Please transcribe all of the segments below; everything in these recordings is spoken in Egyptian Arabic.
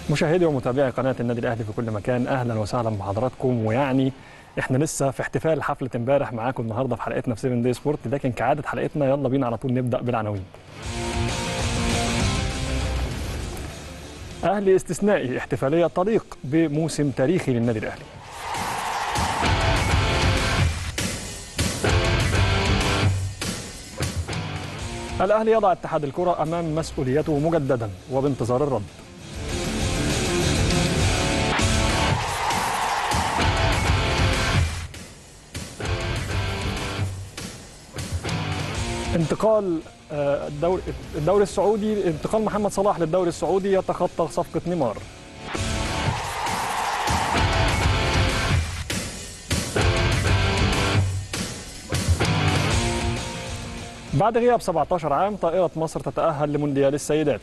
مشاهدي ومتابعي قناة النادي الأهلي في كل مكان أهلا وسهلا بحضراتكم ويعني احنا لسه في احتفال حفلة امبارح معاكم النهارده في حلقتنا في 7 داي سبورت لكن كعادة حلقتنا يلا بينا على طول نبدأ بالعناوين. أهلي استثنائي احتفالية تليق بموسم تاريخي للنادي الأهلي. الأهلي يضع اتحاد الكرة أمام مسؤوليته مجددا وبانتظار الرد. انتقال آه، الدوري الدوري السعودي انتقال محمد صلاح للدوري السعودي يتخطى صفقة نيمار بعد غياب 17 عام طائرة مصر تتأهل لمونديال السيدات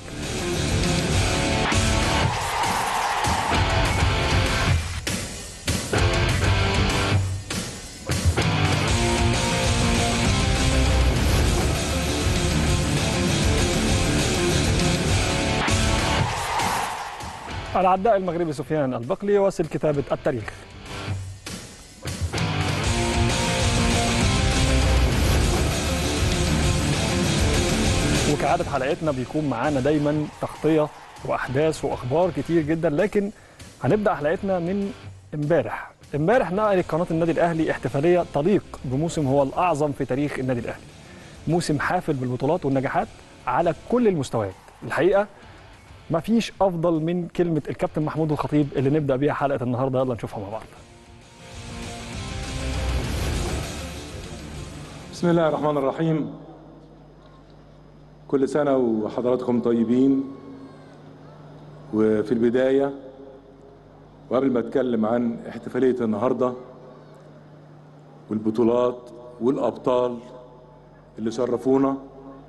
العداء المغربي سفيان البقلي يواصل كتابة التاريخ وكعادة حلقتنا بيكون معانا دايما تغطية وأحداث وأخبار كتير جدا لكن هنبدأ حلقتنا من امبارح امبارح نقلت قناة النادي الأهلي احتفالية تليق بموسم هو الأعظم في تاريخ النادي الأهلي موسم حافل بالبطولات والنجاحات على كل المستويات الحقيقة ما فيش افضل من كلمه الكابتن محمود الخطيب اللي نبدا بيها حلقه النهارده يلا نشوفها مع بعض بسم الله الرحمن الرحيم كل سنة وحضراتكم طيبين وفي البداية وقبل ما أتكلم عن احتفالية النهاردة والبطولات والأبطال اللي شرفونا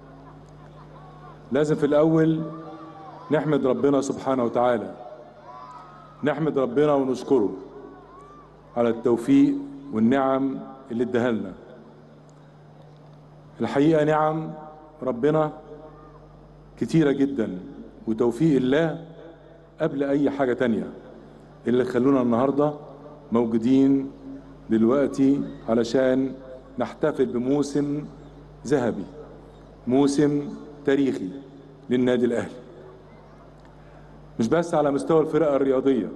لازم في الأول نحمد ربنا سبحانه وتعالى نحمد ربنا ونشكره على التوفيق والنعم اللي اداها لنا الحقيقة نعم ربنا كتيرة جدا وتوفيق الله قبل أي حاجة تانية اللي خلونا النهاردة موجودين دلوقتي علشان نحتفل بموسم ذهبي موسم تاريخي للنادي الأهلي مش بس على مستوى الفرق الرياضية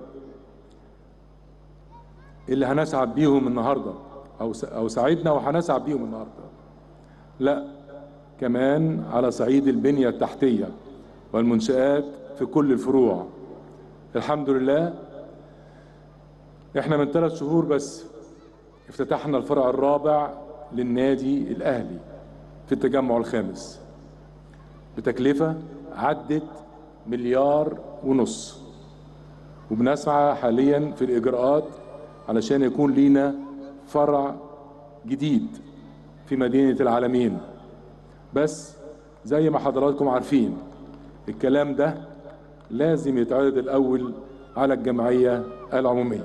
اللي هنسعد بيهم النهاردة أو أو سعيدنا وهنسعد بيهم النهاردة لا كمان على صعيد البنية التحتية والمنشآت في كل الفروع الحمد لله احنا من ثلاث شهور بس افتتحنا الفرع الرابع للنادي الأهلي في التجمع الخامس بتكلفة عدت مليار ونص وبنسعى حاليا في الإجراءات علشان يكون لينا فرع جديد في مدينة العالمين بس زي ما حضراتكم عارفين الكلام ده لازم يتعرض الأول على الجمعية العمومية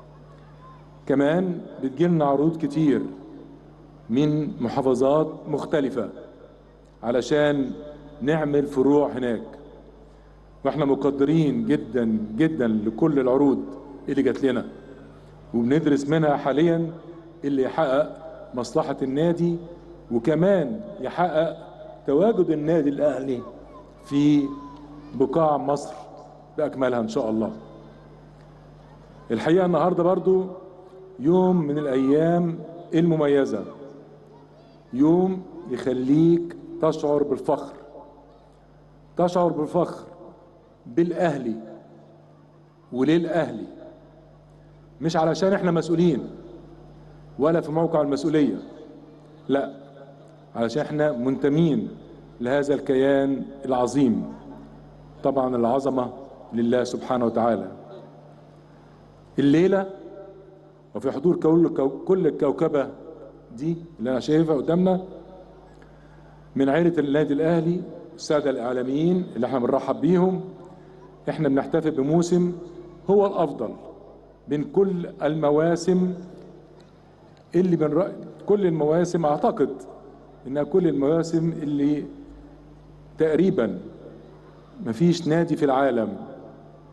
كمان بتجيلنا عروض كتير من محافظات مختلفة علشان نعمل فروع هناك واحنا مقدرين جدا جدا لكل العروض اللي جات لنا وبندرس منها حاليا اللي يحقق مصلحة النادي وكمان يحقق تواجد النادي الأهلي في بقاع مصر بأكملها إن شاء الله الحقيقة النهاردة برضو يوم من الأيام المميزة يوم يخليك تشعر بالفخر تشعر بالفخر بالأهلي وللأهلي مش علشان احنا مسؤولين ولا في موقع المسؤولية لا علشان احنا منتمين لهذا الكيان العظيم طبعا العظمة لله سبحانه وتعالى الليلة وفي حضور كل كل الكوكبة دي اللي أنا شايفها قدامنا من عائلة النادي الأهلي السادة الإعلاميين اللي احنا بنرحب بيهم احنا بنحتفل بموسم هو الأفضل بين كل المواسم اللي بنرأي كل المواسم أعتقد إنها كل المواسم اللي تقريبا مفيش نادي في العالم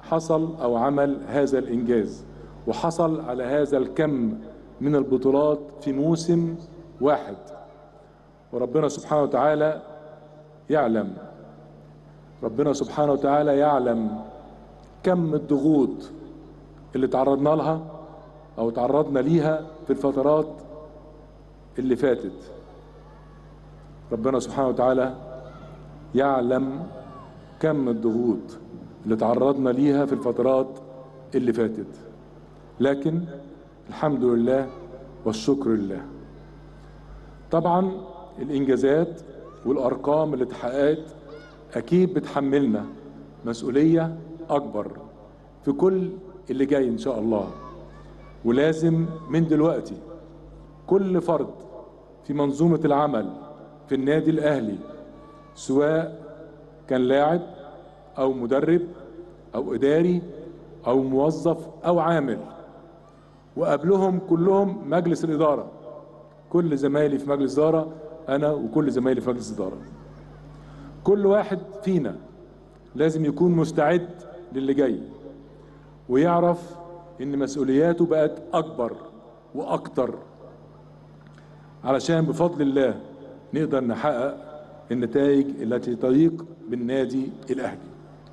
حصل او عمل هذا الانجاز وحصل على هذا الكم من البطولات في موسم واحد وربنا سبحانه وتعالى يعلم ربنا سبحانه وتعالى يعلم كم الضغوط اللي تعرضنا لها او تعرضنا ليها في الفترات اللي فاتت ربنا سبحانه وتعالى يعلم كم الضغوط اللي تعرضنا ليها في الفترات اللي فاتت لكن الحمد لله والشكر لله طبعا الانجازات والارقام اللي اتحققت اكيد بتحملنا مسؤوليه اكبر في كل اللي جاي ان شاء الله ولازم من دلوقتي كل فرد في منظومه العمل في النادي الاهلي سواء كان لاعب او مدرب او اداري او موظف او عامل وقبلهم كلهم مجلس الاداره كل زمايلي في مجلس اداره انا وكل زمايلي في مجلس اداره كل واحد فينا لازم يكون مستعد للي جاي ويعرف ان مسؤولياته بقت اكبر واكتر علشان بفضل الله نقدر نحقق النتائج التي تليق بالنادي الاهلي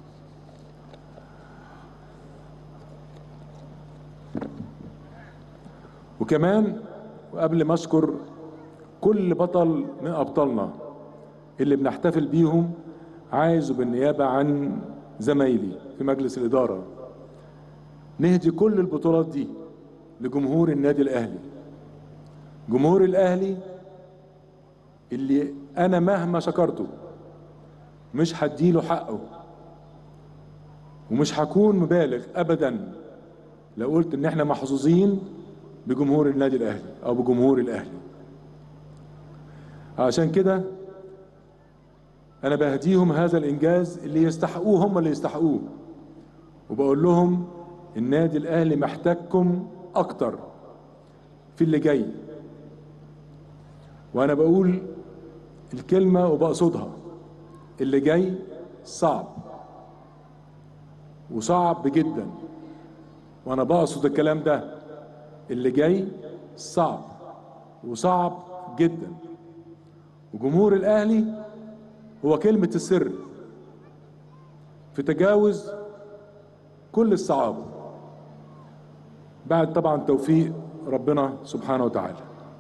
وكمان وقبل ما اشكر كل بطل من ابطالنا اللي بنحتفل بيهم عايز بالنيابه عن زمايلي في مجلس الاداره نهدي كل البطولات دي لجمهور النادي الاهلي جمهور الاهلي اللي انا مهما شكرته مش هديله حقه ومش هكون مبالغ ابدا لو قلت ان احنا محظوظين بجمهور النادي الاهلي او بجمهور الاهلي عشان كده انا بهديهم هذا الانجاز اللي يستحقوه هم اللي يستحقوه وبقول لهم النادي الاهلي محتاجكم اكتر في اللي جاي وانا بقول الكلمه وبقصدها اللي جاي صعب وصعب جدا وانا بقصد الكلام ده اللي جاي صعب وصعب جدا وجمهور الاهلي هو كلمه السر في تجاوز كل الصعاب بعد طبعا توفيق ربنا سبحانه وتعالى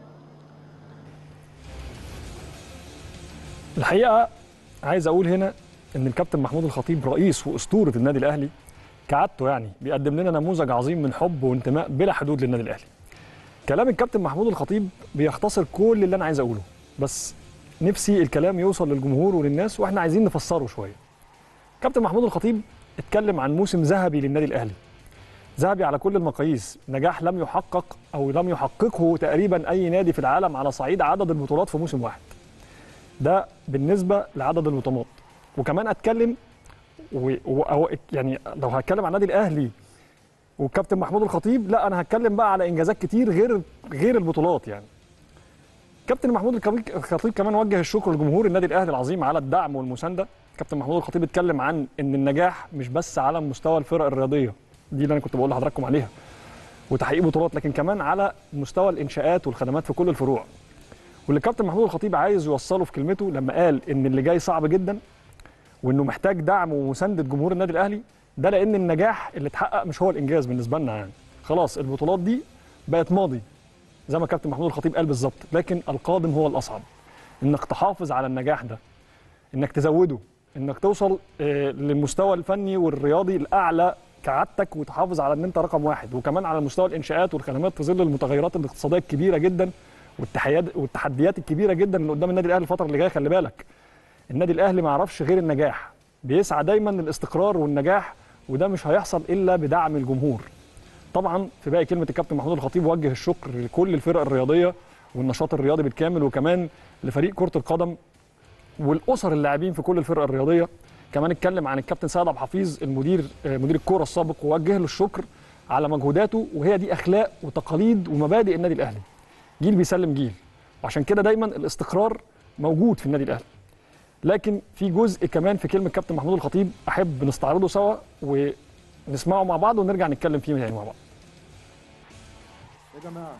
الحقيقه عايز اقول هنا ان الكابتن محمود الخطيب رئيس واسطوره النادي الاهلي كعادته يعني بيقدم لنا نموذج عظيم من حب وانتماء بلا حدود للنادي الاهلي كلام الكابتن محمود الخطيب بيختصر كل اللي انا عايز اقوله بس نفسي الكلام يوصل للجمهور وللناس واحنا عايزين نفسره شويه كابتن محمود الخطيب اتكلم عن موسم ذهبي للنادي الاهلي ذهبي على كل المقاييس نجاح لم يحقق او لم يحققه تقريبا اي نادي في العالم على صعيد عدد البطولات في موسم واحد ده بالنسبه لعدد البطولات وكمان اتكلم و... و... أو يعني لو هتكلم عن النادي الاهلي والكابتن محمود الخطيب لا انا هتكلم بقى على انجازات كتير غير غير البطولات يعني كابتن محمود الخطيب كمان وجه الشكر لجمهور النادي الاهلي العظيم على الدعم والمسانده كابتن محمود الخطيب اتكلم عن ان النجاح مش بس على مستوى الفرق الرياضيه دي اللي انا كنت بقول لحضراتكم عليها وتحقيق بطولات لكن كمان على مستوى الانشاءات والخدمات في كل الفروع واللي كابتن محمود الخطيب عايز يوصله في كلمته لما قال ان اللي جاي صعب جدا وانه محتاج دعم ومسانده جمهور النادي الاهلي ده لان النجاح اللي اتحقق مش هو الانجاز بالنسبه لنا يعني خلاص البطولات دي بقت ماضي زي ما كابتن محمود الخطيب قال بالظبط لكن القادم هو الاصعب انك تحافظ على النجاح ده انك تزوده انك توصل للمستوى الفني والرياضي الاعلى كعادتك وتحافظ على ان انت رقم واحد وكمان على مستوى الانشاءات والخدمات في ظل المتغيرات الاقتصاديه الكبيره جدا والتحديات الكبيره جدا اللي قدام النادي الاهلي الفتره اللي جايه خلي بالك النادي الاهلي ما يعرفش غير النجاح بيسعى دايما للاستقرار والنجاح وده مش هيحصل الا بدعم الجمهور طبعا في باقي كلمه الكابتن محمود الخطيب وجه الشكر لكل الفرق الرياضيه والنشاط الرياضي بالكامل وكمان لفريق كره القدم والاسر اللاعبين في كل الفرق الرياضيه كمان اتكلم عن الكابتن سيد عبد الحفيظ المدير مدير الكوره السابق ووجه له الشكر على مجهوداته وهي دي اخلاق وتقاليد ومبادئ النادي الاهلي جيل بيسلم جيل وعشان كده دايما الاستقرار موجود في النادي الاهلي لكن في جزء كمان في كلمه كابتن محمود الخطيب احب نستعرضه سوا نسمعه مع بعض ونرجع نتكلم فيه تاني مع بعض يا جماعة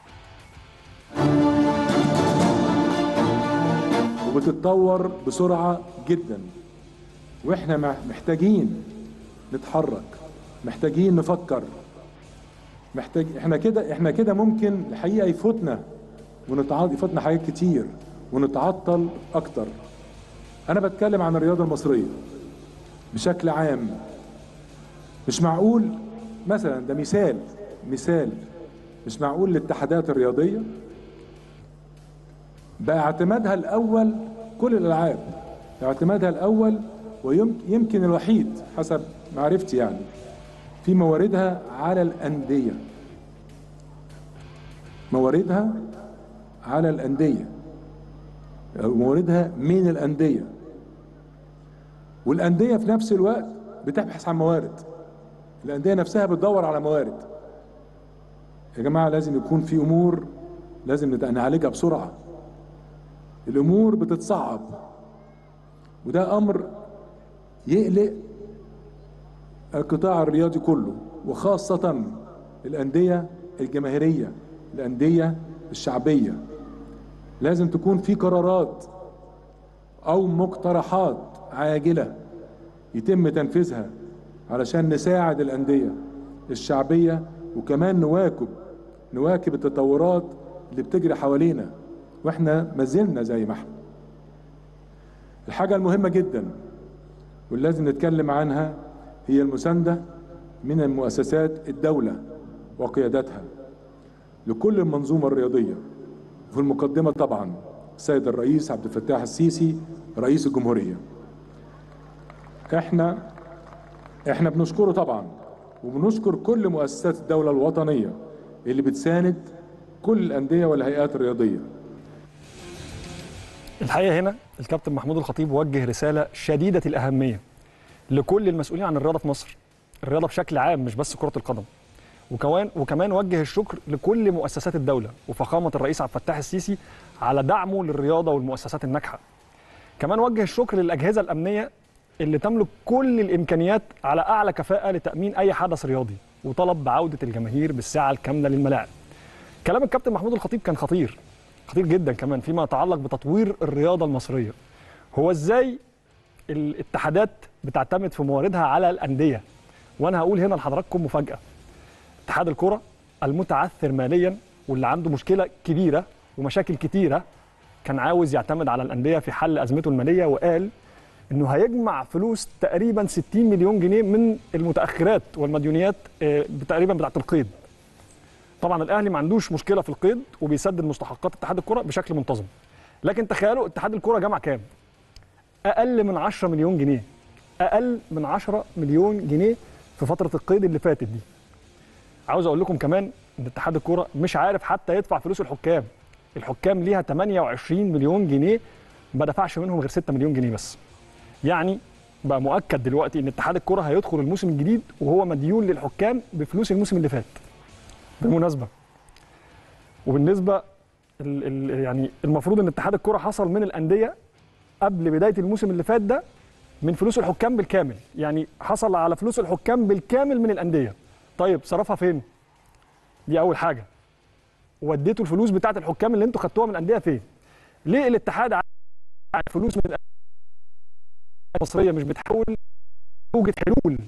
وبتتطور بسرعة جدا واحنا مح- محتاجين نتحرك محتاجين نفكر محتاج احنا كده احنا كده ممكن الحقيقة يفوتنا ونتعاطل يفوتنا حاجات كتير ونتعطل اكتر انا بتكلم عن الرياضة المصرية بشكل عام مش معقول مثلا ده مثال مثال مش معقول الاتحادات الرياضية بقى اعتمادها الأول كل الألعاب اعتمادها الأول ويمكن الوحيد حسب معرفتي يعني في مواردها على الأندية مواردها على الأندية أو مواردها من الأندية والأندية في نفس الوقت بتبحث عن موارد الأندية نفسها بتدور على موارد يا جماعة لازم يكون في أمور لازم نت- نعالجها بسرعة الأمور بتتصعب وده أمر يقلق القطاع الرياضي كله وخاصة الأندية الجماهيرية الأندية الشعبية لازم تكون في قرارات أو مقترحات عاجلة يتم تنفيذها علشان نساعد الأندية الشعبية وكمان نواكب نواكب التطورات اللي بتجري حوالينا واحنا ما زلنا زي ما احنا الحاجة المهمة جدا واللي لازم نتكلم عنها هي المساندة من المؤسسات الدولة وقيادتها لكل المنظومة الرياضية وفي المقدمة طبعا السيد الرئيس عبد الفتاح السيسي رئيس الجمهورية احنا احنا بنشكره طبعا وبنشكر كل مؤسسات الدولة الوطنية اللي بتساند كل الأندية والهيئات الرياضية الحقيقه هنا الكابتن محمود الخطيب وجه رساله شديده الاهميه لكل المسؤولين عن الرياضه في مصر الرياضه بشكل عام مش بس كره القدم وكمان وكمان وجه الشكر لكل مؤسسات الدوله وفخامه الرئيس عبد الفتاح السيسي على دعمه للرياضه والمؤسسات الناجحه كمان وجه الشكر للاجهزه الامنيه اللي تملك كل الامكانيات على اعلى كفاءه لتامين اي حدث رياضي وطلب بعوده الجماهير بالساعه الكامله للملاعب كلام الكابتن محمود الخطيب كان خطير خطير جدا كمان فيما يتعلق بتطوير الرياضه المصريه هو ازاي الاتحادات بتعتمد في مواردها على الانديه وانا هقول هنا لحضراتكم مفاجاه اتحاد الكره المتعثر ماليا واللي عنده مشكله كبيره ومشاكل كتيره كان عاوز يعتمد على الانديه في حل ازمته الماليه وقال انه هيجمع فلوس تقريبا 60 مليون جنيه من المتاخرات والمديونيات آه، تقريبا بتاعه القيد طبعا الاهلي ما عندوش مشكله في القيد وبيسدد مستحقات اتحاد الكره بشكل منتظم لكن تخيلوا اتحاد الكره جمع كام اقل من 10 مليون جنيه اقل من 10 مليون جنيه في فتره القيد اللي فاتت دي عاوز اقول لكم كمان ان اتحاد الكره مش عارف حتى يدفع فلوس الحكام الحكام ليها 28 مليون جنيه ما دفعش منهم غير 6 مليون جنيه بس يعني بقى مؤكد دلوقتي ان اتحاد الكره هيدخل الموسم الجديد وهو مديون للحكام بفلوس الموسم اللي فات بالمناسبه وبالنسبه ال ال يعني المفروض ان اتحاد الكره حصل من الانديه قبل بدايه الموسم اللي فات ده من فلوس الحكام بالكامل يعني حصل على فلوس الحكام بالكامل من الانديه طيب صرفها فين دي اول حاجه وديتوا الفلوس بتاعه الحكام اللي انتوا خدتوها من الانديه فين ليه الاتحاد عايز فلوس من الأندية المصريه مش بتحاول توجد حلول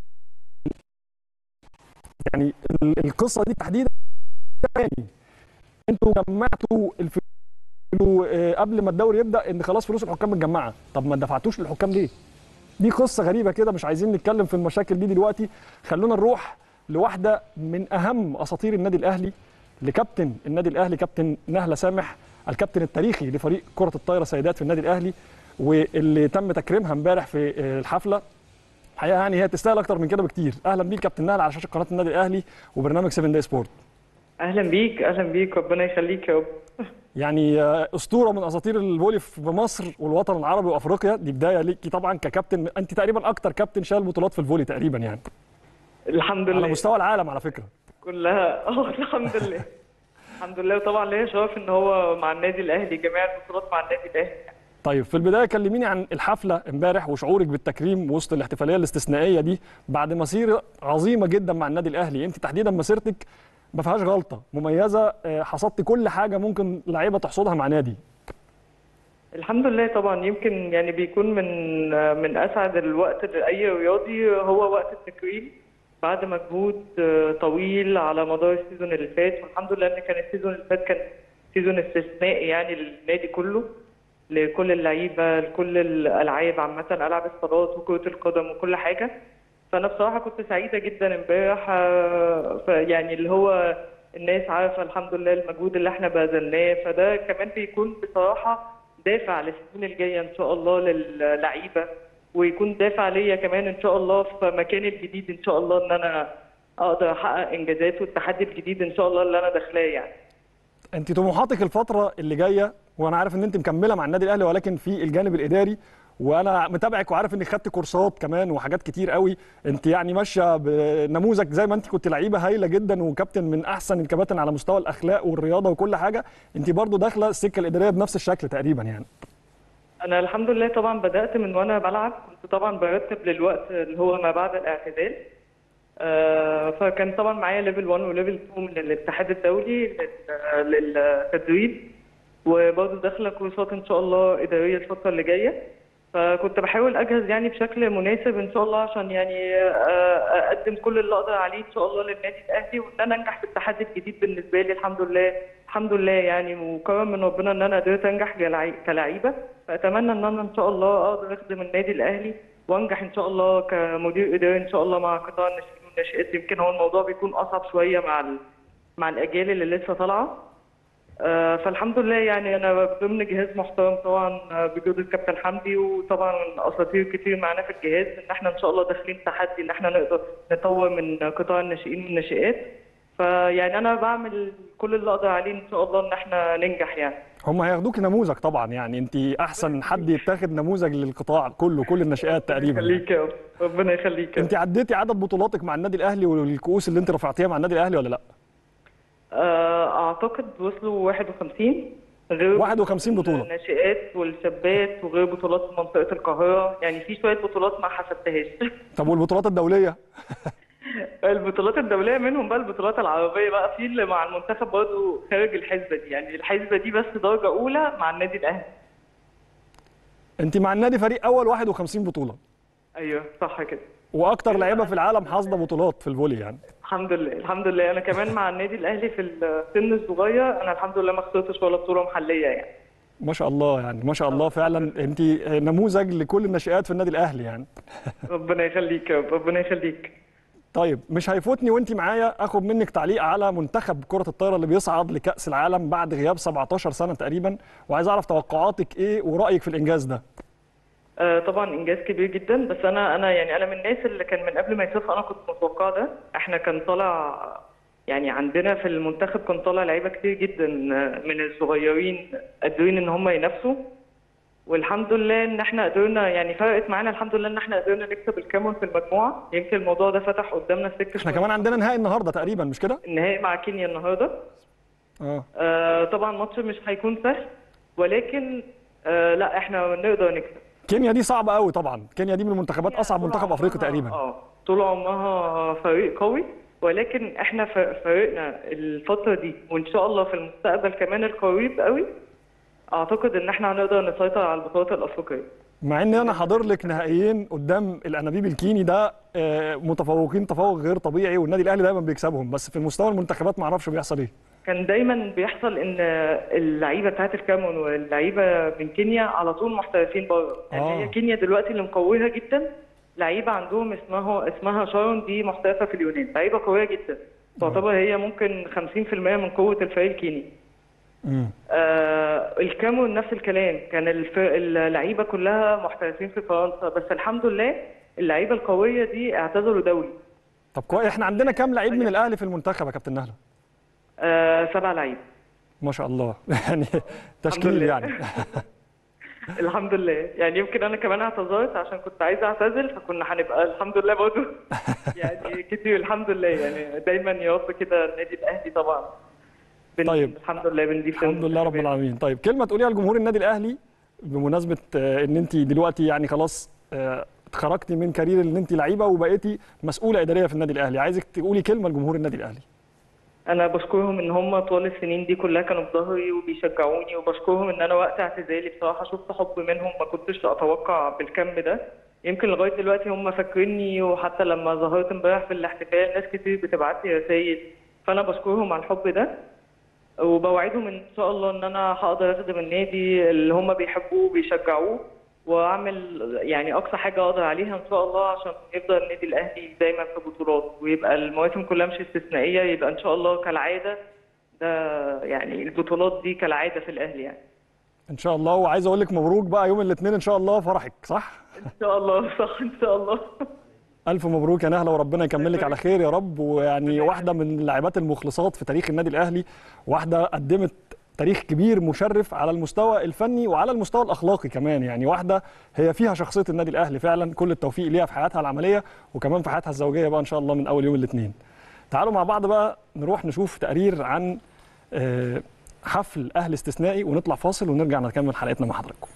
يعني ال- القصه دي تحديدا تاني انتوا جمعتوا الفلوس آه، قبل ما الدوري يبدا ان خلاص فلوس الحكام متجمعه طب ما دفعتوش للحكام ليه دي قصه غريبه كده مش عايزين نتكلم في المشاكل دي دلوقتي خلونا نروح لواحده من اهم اساطير النادي الاهلي لكابتن النادي الاهلي كابتن نهله سامح الكابتن التاريخي لفريق كره الطايره سيدات في النادي الاهلي واللي تم تكريمها امبارح في آه، الحفله الحقيقه يعني هي تستاهل اكتر من كده بكتير اهلا بيك كابتن نهله على شاشه قناه النادي الاهلي وبرنامج 7 داي سبورت اهلا بيك اهلا بيك ربنا يخليك يا رب يعني آه، اسطوره من اساطير الفولي في مصر والوطن العربي وافريقيا دي بدايه ليكي طبعا ككابتن انت تقريبا اكتر كابتن شال بطولات في الفولي تقريبا يعني الحمد على لله مستوى العالم على فكره كلها اه الحمد لله الحمد لله وطبعا ليا شرف ان هو مع النادي الاهلي جميع البطولات مع النادي الاهلي طيب في البدايه كلميني عن الحفله امبارح وشعورك بالتكريم وسط الاحتفاليه الاستثنائيه دي بعد مسيره عظيمه جدا مع النادي الاهلي انت تحديدا مسيرتك ما فيهاش غلطه مميزه آه، حصدت كل حاجه ممكن لعيبه تحصدها مع نادي الحمد لله طبعا يمكن يعني بيكون من من اسعد الوقت لاي رياضي هو وقت التكريم بعد مجهود آه، طويل على مدار السيزون اللي فات والحمد لله ان كان السيزون اللي فات كان سيزون استثنائي يعني للنادي كله لكل اللعيبه لكل الالعاب عامه العاب الصالات وكره القدم وكل حاجه فانا بصراحه كنت سعيده جدا امبارح آه، ف- يعني اللي هو الناس عارفه الحمد لله المجهود اللي احنا بذلناه فده كمان بيكون بصراحه دافع للسنين الجايه ان شاء الله للعيبه ويكون دافع ليا كمان ان شاء الله في مكاني الجديد ان شاء الله ان انا اقدر احقق انجازات والتحدي الجديد ان شاء الله اللي انا داخلاه يعني انت طموحاتك الفتره اللي جايه وانا عارف ان انت مكمله مع النادي الاهلي ولكن في الجانب الاداري وانا متابعك وعارف انك خدت كورسات كمان وحاجات كتير قوي انت يعني ماشيه بنموذج زي ما انت كنت لعيبه هايله جدا وكابتن من احسن الكباتن على مستوى الاخلاق والرياضه وكل حاجه انت برضو داخله السكه الاداريه بنفس الشكل تقريبا يعني انا الحمد لله طبعا بدات من وانا بلعب كنت طبعا برتب للوقت اللي هو ما بعد الاعتزال آه، فكان طبعا معايا ليفل 1 وليفل 2 من الاتحاد الدولي لل- للتدريب وبرضه داخله كورسات ان شاء الله اداريه الفتره اللي جايه فكنت بحاول اجهز يعني بشكل مناسب ان شاء الله عشان يعني آه، اقدم كل اللي اقدر عليه ان شاء الله للنادي الاهلي وان انا انجح في التحدي الجديد بالنسبه لي الحمد لله الحمد لله يعني وكرم من ربنا ان انا قدرت انجح كلعي- كلعيبه فاتمنى ان انا ان شاء الله اقدر اخدم النادي الاهلي وانجح ان شاء الله كمدير اداري ان شاء الله مع قطاع الناشئين والناشئات يمكن هو الموضوع بيكون اصعب شويه مع ال... مع الاجيال اللي لسه طالعه آه، فالحمد لله يعني انا ضمن جهاز محترم طبعا آه، بجهود الكابتن حمدي وطبعا اساطير كتير معانا في الجهاز ان احنا ان شاء الله داخلين تحدي ان احنا نقدر نطور من قطاع الناشئين والناشئات فيعني انا بعمل كل اللي اقدر عليه ان شاء الله ان احنا ننجح يعني هم هياخدوك نموذج طبعا يعني انت احسن حد يتاخد نموذج للقطاع كله كل الناشئات تقريبا يعني. يخليك يا رب ربنا يخليك يا انت رب. عديتي عدد بطولاتك مع النادي الاهلي والكؤوس اللي انت رفعتيها مع النادي الاهلي ولا لا آه، اعتقد وصلوا 51 غير 51 بطولة. الناشئات والشابات وغير بطولات في منطقه القاهره يعني في شويه بطولات ما حسبتهاش طب والبطولات الدوليه البطولات الدوليه منهم بقى البطولات العربيه بقى في اللي مع المنتخب برضه خارج الحسبه دي يعني الحسبه دي بس درجه اولى مع النادي الاهلي انت مع النادي فريق اول 51 بطوله ايوه صح كده واكتر لعيبه في العالم حاصده بطولات في الفولي يعني الحمد لله الحمد لله انا كمان مع النادي الاهلي في السن الصغير انا الحمد لله ما خسرتش ولا بطوله محليه يعني ما شاء الله يعني ما شاء الله فعلا انت نموذج لكل الناشئات في النادي الاهلي يعني ربنا يخليك يا رب ربنا يخليك طيب مش هيفوتني وانت معايا اخد منك تعليق على منتخب كرة الطايرة اللي بيصعد لكأس العالم بعد غياب 17 سنة تقريبا وعايز اعرف توقعاتك ايه ورأيك في الانجاز ده آه، طبعا انجاز كبير جدا بس انا انا يعني انا من الناس اللي كان من قبل ما يصف انا كنت متوقع ده احنا كان طالع يعني عندنا في المنتخب كان طالع لعيبه كتير جدا آه، من الصغيرين قادرين ان هم ينافسوا والحمد لله ان احنا قدرنا يعني فرقت معانا الحمد لله ان احنا قدرنا نكسب الكاميرون في المجموعه يمكن الموضوع ده فتح قدامنا سكه احنا شوية. كمان عندنا نهائي النهارده تقريبا مش كده النهائي مع كينيا النهارده اه آه طبعا ماتش مش هيكون سهل ولكن آه لا احنا نقدر نكسب كينيا دي صعبة قوي طبعا كينيا دي من المنتخبات اصعب طول منتخب افريقيا عمرها- تقريبا اه طول عمرها فريق قوي ولكن احنا ف- فريقنا الفتره دي وان شاء الله في المستقبل كمان القريب قوي اعتقد ان احنا هنقدر نسيطر على البطولات الافريقيه مع ان انا حاضر لك نهائيين قدام الانابيب الكيني ده آه، متفوقين تفوق غير طبيعي والنادي الاهلي دايما بيكسبهم بس في المستوى المنتخبات ما اعرفش بيحصل ايه كان دايما بيحصل ان اللعيبه بتاعت الكاميرون واللعيبه من كينيا على طول محترفين بره يعني آه. هي كينيا دلوقتي اللي مقويها جدا لعيبه عندهم اسمها اسمها شارون دي محترفه في اليونان لعيبه قويه جدا تعتبر هي ممكن 50% من قوه الفريق الكيني امم آه الكاميرون نفس الكلام كان الف... اللعيبه كلها محترفين في فرنسا بس الحمد لله اللعيبه القويه دي اعتزلوا دولي طب كويس احنا عندنا كام لعيب من الاهلي في المنتخب يا كابتن نهله آه سبع لعيبه ما شاء الله يعني تشكيل لله. يعني الحمد لله يعني يمكن انا كمان اعتذرت عشان كنت عايزه اعتزل فكنا هنبقى الحمد لله برضه يعني كتير الحمد لله يعني دايما يا رب كده النادي الاهلي طبعا بن... طيب. الحمد لله بنضيف الحمد لله رب العالمين طيب كلمه تقوليها لجمهور النادي الاهلي بمناسبه آه، ان انت دلوقتي يعني خلاص آه، اتخرجتي من كارير ان انت لعيبه وبقيتي مسؤوله اداريه في النادي الاهلي عايزك تقولي كلمه لجمهور النادي الاهلي انا بشكرهم ان هم طول السنين دي كلها كانوا في ظهري وبيشجعوني وبشكرهم ان انا وقت اعتزالي بصراحه شفت حب منهم ما كنتش اتوقع بالكم ده يمكن لغايه دلوقتي هم فاكريني وحتى لما ظهرت امبارح في الاحتفال ناس كتير بتبعت لي رسائل فانا بشكرهم على الحب ده وبوعدهم ان شاء الله ان انا هقدر اخدم النادي اللي هم بيحبوه وبيشجعوه واعمل يعني اقصى حاجه اقدر عليها ان شاء الله عشان يفضل النادي الاهلي دايما في بطولات ويبقى المواسم كلها مش استثنائيه يبقى ان شاء الله كالعاده ده يعني البطولات دي كالعاده في الاهلي يعني ان شاء الله وعايز اقول لك مبروك بقى يوم الاثنين ان شاء الله فرحك صح ان شاء الله صح ان شاء الله الف مبروك يا نهله وربنا يكمل لك على خير يا رب ويعني واحده من اللاعبات المخلصات في تاريخ النادي الاهلي واحده قدمت تاريخ كبير مشرف على المستوى الفني وعلى المستوى الاخلاقي كمان يعني واحده هي فيها شخصيه النادي الاهلي فعلا كل التوفيق ليها في حياتها العمليه وكمان في حياتها الزوجيه بقى ان شاء الله من اول يوم الاثنين تعالوا مع بعض بقى نروح نشوف تقرير عن آه، حفل اهلي استثنائي ونطلع فاصل ونرجع نكمل حلقتنا مع حضراتكم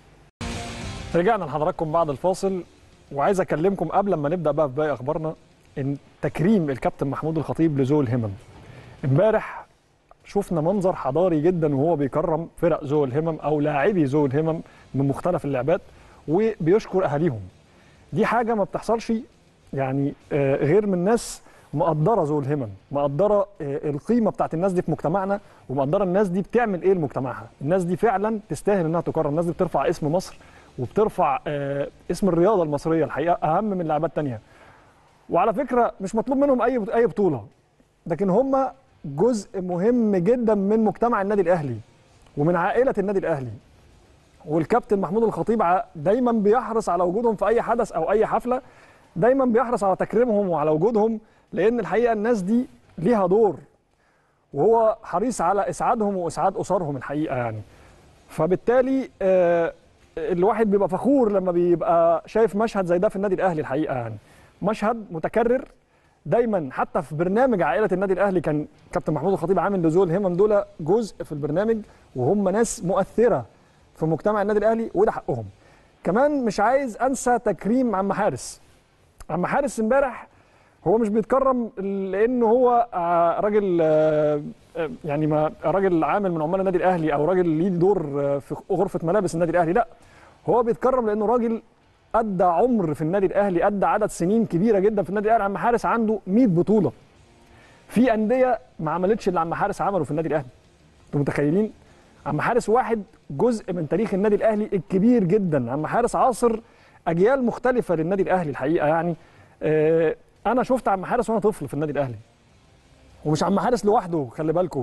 رجعنا لحضراتكم بعد الفاصل وعايز اكلمكم قبل ما نبدا بقى في باقي اخبارنا ان تكريم الكابتن محمود الخطيب لذوي الهمم امبارح شفنا منظر حضاري جدا وهو بيكرم فرق ذوي الهمم او لاعبي ذوي الهمم من مختلف اللعبات وبيشكر اهاليهم دي حاجه ما بتحصلش يعني آه، غير من ناس مقدره ذوي الهمم مقدره آه، القيمه بتاعت الناس دي في مجتمعنا ومقدره الناس دي بتعمل ايه لمجتمعها الناس دي فعلا تستاهل انها تكرم الناس دي بترفع اسم مصر وبترفع آه، اسم الرياضه المصريه الحقيقه اهم من لعبات تانية وعلى فكره مش مطلوب منهم اي اي بطوله لكن هم جزء مهم جدا من مجتمع النادي الاهلي ومن عائله النادي الاهلي والكابتن محمود الخطيب ع- دايما بيحرص على وجودهم في اي حدث او اي حفله دايما بيحرص على تكريمهم وعلى وجودهم لان الحقيقه الناس دي ليها دور وهو حريص على اسعادهم واسعاد اسرهم الحقيقه يعني فبالتالي آه، الواحد بيبقى فخور لما بيبقى شايف مشهد زي ده في النادي الاهلي الحقيقه يعني مشهد متكرر دايما حتى في برنامج عائله النادي الاهلي كان كابتن محمود الخطيب عامل لذوي الهمم دول جزء في البرنامج وهم ناس مؤثره في مجتمع النادي الاهلي وده حقهم كمان مش عايز انسى تكريم عم حارس عم حارس امبارح هو مش بيتكرم لانه هو آه، راجل آه، آه، يعني ما راجل عامل من عمال النادي الاهلي او راجل ليه دور آه، في غرفه ملابس النادي الاهلي لا هو بيتكرم لانه راجل ادى عمر في النادي الاهلي ادى عدد سنين كبيره جدا في النادي الاهلي عم حارس عنده 100 بطوله في انديه ما عملتش اللي عم حارس عمله في النادي الاهلي انتوا متخيلين عم حارس واحد جزء من تاريخ النادي الاهلي الكبير جدا عم حارس عاصر اجيال مختلفه للنادي الاهلي الحقيقه يعني آه، انا شفت عم حارس وانا طفل في النادي الاهلي ومش عم حارس لوحده خلي بالكم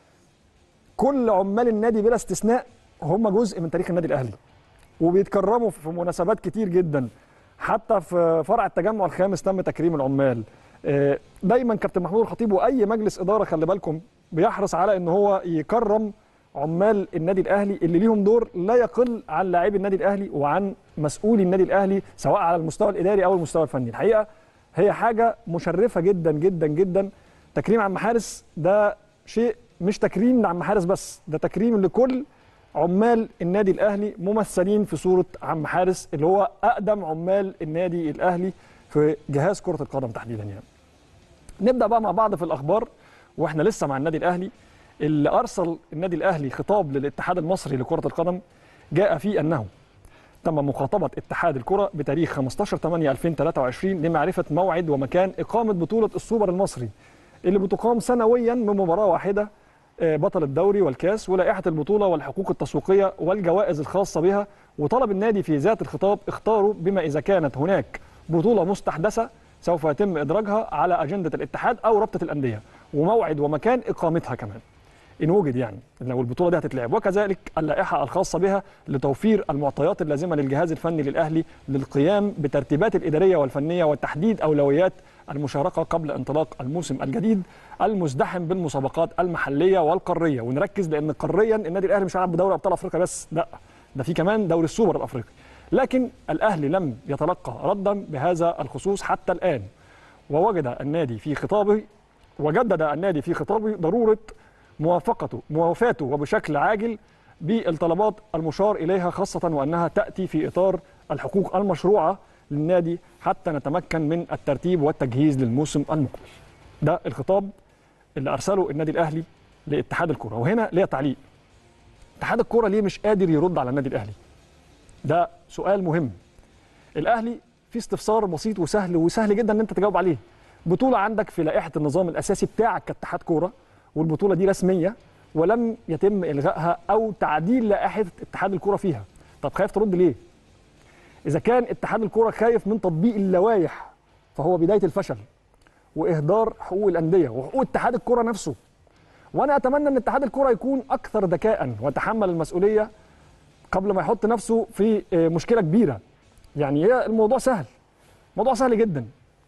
كل عمال النادي بلا استثناء هم جزء من تاريخ النادي الاهلي وبيتكرموا في مناسبات كتير جدا حتى في فرع التجمع الخامس تم تكريم العمال آه، دايما كابتن محمود الخطيب واي مجلس اداره خلي بالكم بيحرص على ان هو يكرم عمال النادي الاهلي اللي ليهم دور لا يقل عن لاعبي النادي الاهلي وعن مسؤولي النادي الاهلي سواء على المستوى الاداري او المستوى الفني الحقيقه هي حاجه مشرفه جدا جدا جدا تكريم عم حارس ده شيء مش تكريم لعم حارس بس ده تكريم لكل عمال النادي الاهلي ممثلين في صوره عم حارس اللي هو اقدم عمال النادي الاهلي في جهاز كره القدم تحديدا يعني نبدا بقى مع بعض في الاخبار واحنا لسه مع النادي الاهلي اللي ارسل النادي الاهلي خطاب للاتحاد المصري لكره القدم جاء فيه انه تم مخاطبة اتحاد الكرة بتاريخ 15 8 2023 لمعرفة موعد ومكان إقامة بطولة السوبر المصري اللي بتقام سنويا من مباراة واحدة آه، بطل الدوري والكاس ولائحة البطولة والحقوق التسويقية والجوائز الخاصة بها وطلب النادي في ذات الخطاب اختاروا بما إذا كانت هناك بطولة مستحدثة سوف يتم إدراجها على أجندة الاتحاد أو رابطة الأندية وموعد ومكان إقامتها كمان ان وجد يعني لو البطوله دي هتتلعب وكذلك اللائحه الخاصه بها لتوفير المعطيات اللازمه للجهاز الفني للاهلي للقيام بترتيبات الاداريه والفنيه وتحديد اولويات المشاركه قبل انطلاق الموسم الجديد المزدحم بالمسابقات المحليه والقاريه ونركز لان قاريا النادي الاهلي مش هيلعب بدوري ابطال افريقيا بس لا ده في كمان دوري السوبر الافريقي لكن الاهلي لم يتلقى ردا بهذا الخصوص حتى الان ووجد النادي في خطابه وجدد النادي في خطابه ضروره موافقته موافاته وبشكل عاجل بالطلبات المشار اليها خاصه وانها تاتي في اطار الحقوق المشروعه للنادي حتى نتمكن من الترتيب والتجهيز للموسم المقبل. ده الخطاب اللي ارسله النادي الاهلي لاتحاد الكره وهنا ليا تعليق. اتحاد الكره ليه مش قادر يرد على النادي الاهلي؟ ده سؤال مهم. الاهلي في استفسار بسيط وسهل وسهل جدا ان انت تجاوب عليه. بطوله عندك في لائحه النظام الاساسي بتاعك كاتحاد كوره والبطوله دي رسميه ولم يتم الغائها او تعديل لائحه اتحاد الكوره فيها. طب خايف ترد ليه؟ اذا كان اتحاد الكوره خايف من تطبيق اللوائح فهو بدايه الفشل واهدار حقوق الانديه وحقوق اتحاد الكوره نفسه. وانا اتمنى ان اتحاد الكوره يكون اكثر ذكاء ويتحمل المسؤوليه قبل ما يحط نفسه في آه، مشكله كبيره. يعني هي الموضوع سهل. موضوع سهل جدا.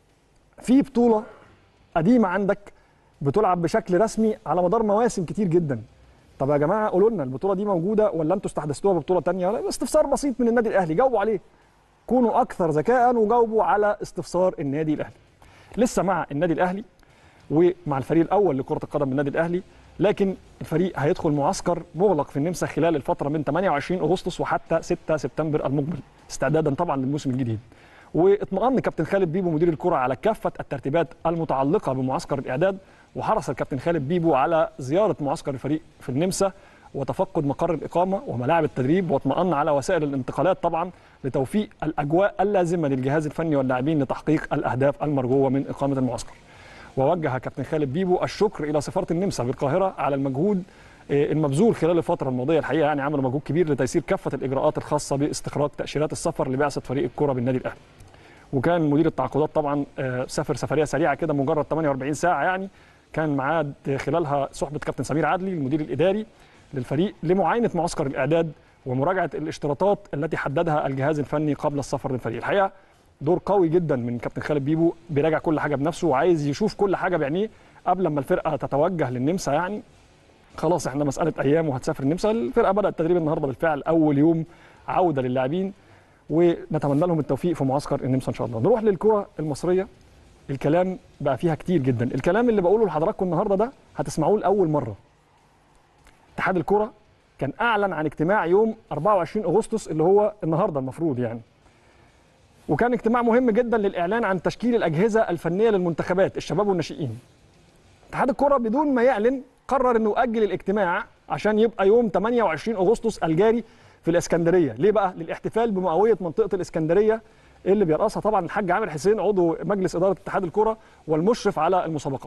في بطوله قديمه عندك بتلعب بشكل رسمي على مدار مواسم كتير جدا. طب يا جماعه قولوا لنا البطوله دي موجوده ولا انتوا استحدثتوها ببطوله ثانيه؟ ولا استفسار بسيط من النادي الاهلي جاوبوا عليه. كونوا اكثر ذكاء وجاوبوا على استفسار النادي الاهلي. لسه مع النادي الاهلي ومع الفريق الاول لكره القدم بالنادي الاهلي لكن الفريق هيدخل معسكر مغلق في النمسا خلال الفتره من 28 اغسطس وحتى 6 سبتمبر المقبل استعدادا طبعا للموسم الجديد. واطمأن كابتن خالد بيبو مدير الكره على كافه الترتيبات المتعلقه بمعسكر الاعداد وحرص الكابتن خالد بيبو على زياره معسكر الفريق في النمسا وتفقد مقر الاقامه وملاعب التدريب واطمأن على وسائل الانتقالات طبعا لتوفيق الاجواء اللازمه للجهاز الفني واللاعبين لتحقيق الاهداف المرجوه من اقامه المعسكر. ووجه كابتن خالد بيبو الشكر الى سفاره النمسا بالقاهره على المجهود آه، المبذول خلال الفتره الماضيه الحقيقه يعني عملوا مجهود كبير لتيسير كافه الاجراءات الخاصه باستخراج تاشيرات السفر لبعثه فريق الكره بالنادي الاهلي. وكان مدير التعاقدات طبعا آه، سافر سفريه سريعه كده مجرد 48 ساعه يعني كان معاه خلالها صحبه كابتن سمير عدلي المدير الاداري للفريق لمعاينه معسكر الاعداد ومراجعه الاشتراطات التي حددها الجهاز الفني قبل السفر للفريق الحقيقه دور قوي جدا من كابتن خالد بيبو بيراجع كل حاجه بنفسه وعايز يشوف كل حاجه بعينيه قبل ما الفرقه تتوجه للنمسا يعني خلاص احنا مساله ايام وهتسافر النمسا الفرقه بدات التدريب النهارده بالفعل اول يوم عوده للاعبين ونتمنى لهم التوفيق في معسكر النمسا ان شاء الله نروح للكره المصريه الكلام بقى فيها كتير جدا الكلام اللي بقوله لحضراتكم النهارده ده هتسمعوه لاول مره اتحاد الكره كان اعلن عن اجتماع يوم 24 اغسطس اللي هو النهارده المفروض يعني وكان اجتماع مهم جدا للاعلان عن تشكيل الاجهزه الفنيه للمنتخبات الشباب والناشئين اتحاد الكره بدون ما يعلن قرر انه يؤجل الاجتماع عشان يبقى يوم 28 اغسطس الجاري في الاسكندريه ليه بقى للاحتفال بمئويه منطقه الاسكندريه اللي بيرأسها طبعا الحاج عامر حسين عضو مجلس اداره اتحاد الكره والمشرف على المسابقات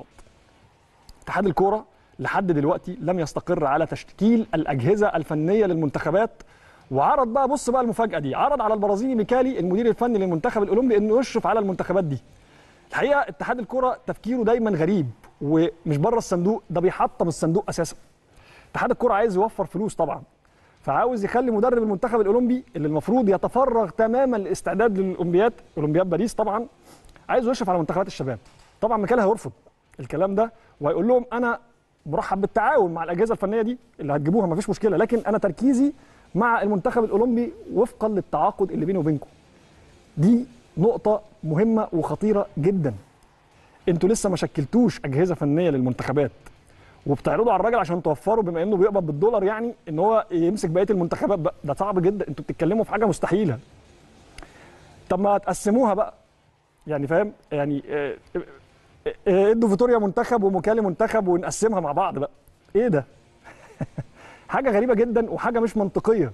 اتحاد الكره لحد دلوقتي لم يستقر على تشكيل الاجهزه الفنيه للمنتخبات وعرض بقى بص بقى المفاجاه دي عرض على البرازيلي ميكالي المدير الفني للمنتخب الاولمبي انه يشرف على المنتخبات دي الحقيقه اتحاد الكره تفكيره دايما غريب ومش بره الصندوق ده بيحطم الصندوق اساسا اتحاد الكره عايز يوفر فلوس طبعا فعاوز يخلي مدرب المنتخب الاولمبي اللي المفروض يتفرغ تماما للاستعداد للاولمبياد اولمبياد باريس طبعا عايز يشرف على منتخبات الشباب طبعا ميكالي هيرفض الكلام ده وهيقول لهم انا مرحب بالتعاون مع الاجهزه الفنيه دي اللي هتجيبوها مفيش مشكله لكن انا تركيزي مع المنتخب الاولمبي وفقا للتعاقد اللي بيني وبينكم دي نقطه مهمه وخطيره جدا انتوا لسه ما شكلتوش اجهزه فنيه للمنتخبات وبتعرضوا على الراجل عشان توفروا بما انه بيقبض بالدولار يعني ان هو يمسك بقيه المنتخبات بقى ده صعب جدا انتوا بتتكلموا في حاجه مستحيله طب ما تقسموها بقى يعني فاهم يعني آه، آه، آه، ادوا فيتوريا منتخب وموكالي منتخب ونقسمها مع بعض بقى ايه ده حاجه غريبه جدا وحاجه مش منطقيه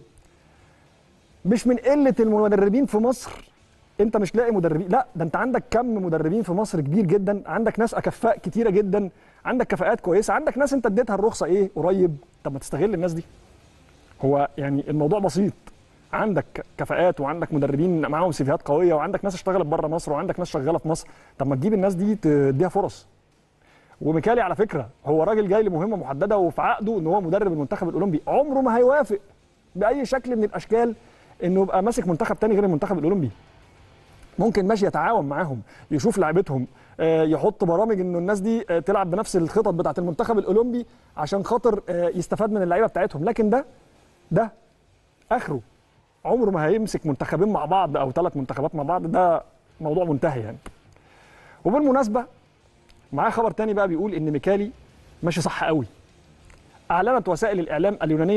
مش من قله المدربين في مصر انت مش لاقي مدربين لا ده انت عندك كم مدربين في مصر كبير جدا عندك ناس اكفاء كتيره جدا عندك كفاءات كويسه عندك ناس انت اديتها الرخصه ايه قريب طب ما تستغل الناس دي هو يعني الموضوع بسيط عندك كفاءات وعندك مدربين معاهم سيفيهات قويه وعندك ناس اشتغلت بره مصر وعندك ناس شغاله في مصر طب ما تجيب الناس دي تديها فرص وميكالي على فكره هو راجل جاي لمهمه محدده وفي عقده ان هو مدرب المنتخب الاولمبي عمره ما هيوافق باي شكل من الاشكال انه يبقى ماسك منتخب تاني غير المنتخب الاولمبي ممكن ماشي يتعاون معاهم يشوف لعيبتهم آه، يحط برامج انه الناس دي آه، تلعب بنفس الخطط بتاعه المنتخب الاولمبي عشان خاطر آه، يستفاد من اللعيبه بتاعتهم لكن ده ده اخره عمره ما هيمسك منتخبين مع بعض او ثلاث منتخبات مع بعض ده موضوع منتهي يعني وبالمناسبه معاه خبر تاني بقى بيقول ان ميكالي ماشي صح قوي اعلنت وسائل الاعلام اليونانيه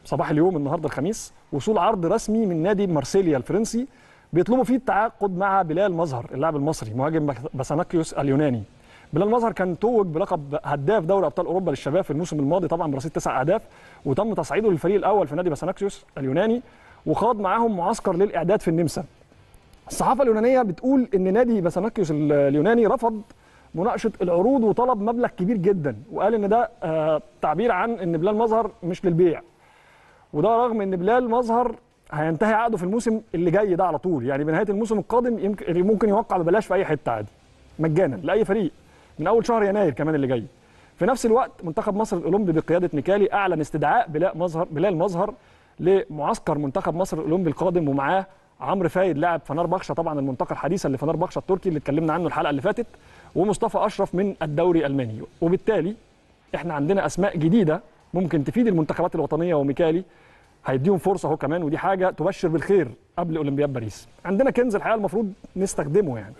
صباح اليوم النهارده الخميس وصول عرض رسمي من نادي مارسيليا الفرنسي بيطلبوا فيه التعاقد مع بلال مظهر اللاعب المصري مهاجم باساناكيوس اليوناني بلال مظهر كان توج بلقب هداف دوري ابطال اوروبا للشباب في الموسم الماضي طبعا برصيد تسع اهداف وتم تصعيده للفريق الاول في نادي باساناكيوس اليوناني وخاض معاهم معسكر للاعداد في النمسا الصحافه اليونانيه بتقول ان نادي باساناكيوس اليوناني رفض مناقشه العروض وطلب مبلغ كبير جدا وقال ان ده آه تعبير عن ان بلال مظهر مش للبيع وده رغم ان بلال مظهر هينتهي عقده في الموسم اللي جاي ده على طول يعني بنهايه الموسم القادم يمكن ممكن يوقع ببلاش في اي حته عادي مجانا لاي فريق من اول شهر يناير كمان اللي جاي في نفس الوقت منتخب مصر الاولمبي بقياده ميكالي اعلن استدعاء بلال مظهر بلال مظهر لمعسكر منتخب مصر الاولمبي القادم ومعاه عمرو فايد لاعب فنار بخشة طبعا المنتقل حديثا لفنار بخشة التركي اللي اتكلمنا عنه الحلقه اللي فاتت ومصطفى اشرف من الدوري الالماني وبالتالي احنا عندنا اسماء جديده ممكن تفيد المنتخبات الوطنيه وميكالي هيديهم فرصه اهو كمان ودي حاجه تبشر بالخير قبل اولمبياد باريس عندنا كنز الحقيقه المفروض نستخدمه يعني